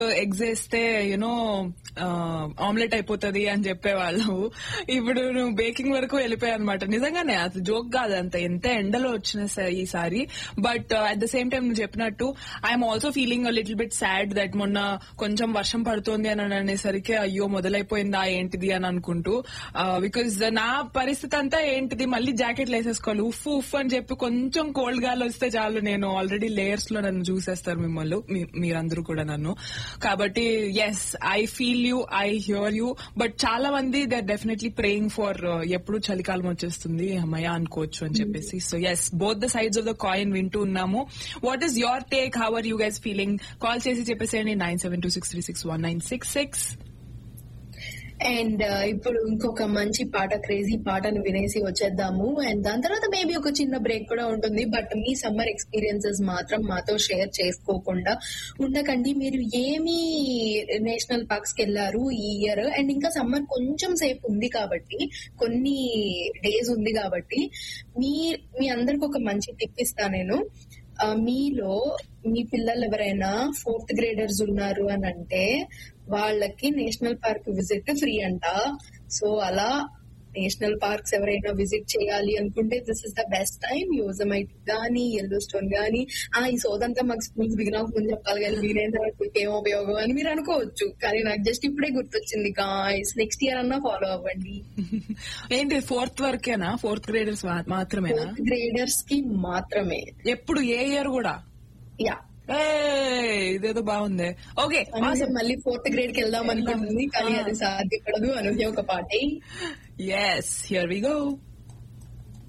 eggs వేస్తే you know omelette అయిపోతుంది అని చెప్పేవాళ్ళు ఇప్పుడు నువ్వు బేకింగ్ వరకు వెళ్ళిపోయావు అనమాట నిజంగానే అది జోక్ కాదు అంత ఎంత ఎండలో వచ్చిన స- ఈసారి but at the same time నువ్వు చెప్పినట్టు I'm also feeling little bit sad that మొన్న కొంచెం వర్షం పడుతోంది అని అనేసరికి అయ్యో మొదలైపోయిందా ఏంటిది అని అనుకుంటూ బికాజ్ నా పరిస్థితి అంతా ఏంటిది మళ్ళీ జాకెట్లు వేసేసుకోవాలి ఉఫ్ ఉఫ్ అని చెప్పి కొంచెం కోల్డ్ గాలి వస్తే చాలు నేను ఆల్రెడీ లేయర్స్ లో నన్ను చూసేస్తారు మిమ్మల్ని మీ- మీరందరూ కూడా నన్ను కాబట్టి yes I feel you I hear you but చాలా మంది they are definitely praying for ఎప్పుడు చలికాలం వచ్చేస్తుంది అమ్మయ్య అనుకోవచ్చు అని చెప్పేసి so as both the sides of the coin వింటూ ఉన్నాము what is your take how are you guys feeling call చేసి చెప్పేసేయండి nine seven two six three six one nine six six and ఇప్పుడు ఇంకొక మంచి పాట క్రేజీ పాటను వినేసి వచ్చేద్దాము అండ్ దాని తర్వాత మేబీ ఒక చిన్న బ్రేక్ కూడా ఉంటుంది బట్ మీ సమ్మర్ ఎక్స్పీరియన్సెస్ మాత్రం మాతో షేర్ చేసుకోకుండా ఉండకండి మీరు ఏమి నేషనల్ పార్క్స్ కి వెళ్ళారు ఈ ఇయర్ అండ్ ఇంకా సమ్మర్ కొంచెం సేపు ఉంది కాబట్టి కొన్ని డేస్ ఉంది కాబట్టి మీ మీ అందరికి ఒక మంచి టిప్ ఇస్తా నేను ఆ, మీలో మీ పిల్లలు ఎవరైనా ఫోర్త్ గ్రేడర్స్ ఉన్నారు అని అంటే వాళ్ళకి నేషనల్ పార్క్ విజిట్ ఫ్రీ అంట సో అలా నేషనల్ పార్క్స్ ఎవరైనా విజిట్ చేయాలి అనుకుంటే this is the best time Yosemite గానీ ఎల్లో స్టోన్ గానీ ఆ ఈ సోదంతా మాకు స్కూల్స్ దిగినా ముందు చెప్పాలి కానీ దిగిన తర్వాత మీకు ఏం ఉపయోగం అని మీరు అనుకోవచ్చు కానీ నాకు జస్ట్ ఇప్పుడే గుర్తొచ్చింది గాయస్ నెక్స్ట్ ఇయర్ అన్నా ఫాలో అవ్వండి ఏంటి ఫోర్త్ వరకేనా ఫోర్త్ గ్రేడర్స్ మాత్రమేనా ఫోర్త్ గ్రేడర్స్ కి మాత్రమే ఎప్పుడు ఏ ఇయర్ కూడా యా ఏయ్, ఇదేదో బాగుంది ఓకే అనూహ్య మళ్ళీ ఫోర్త్ గ్రేడ్ కి వెళ్దాం అనుకుంటుంది కానీ అది సాధ్యపడదు అనూహ్య ఒక పాటే ఎస్ హియర్ వి గో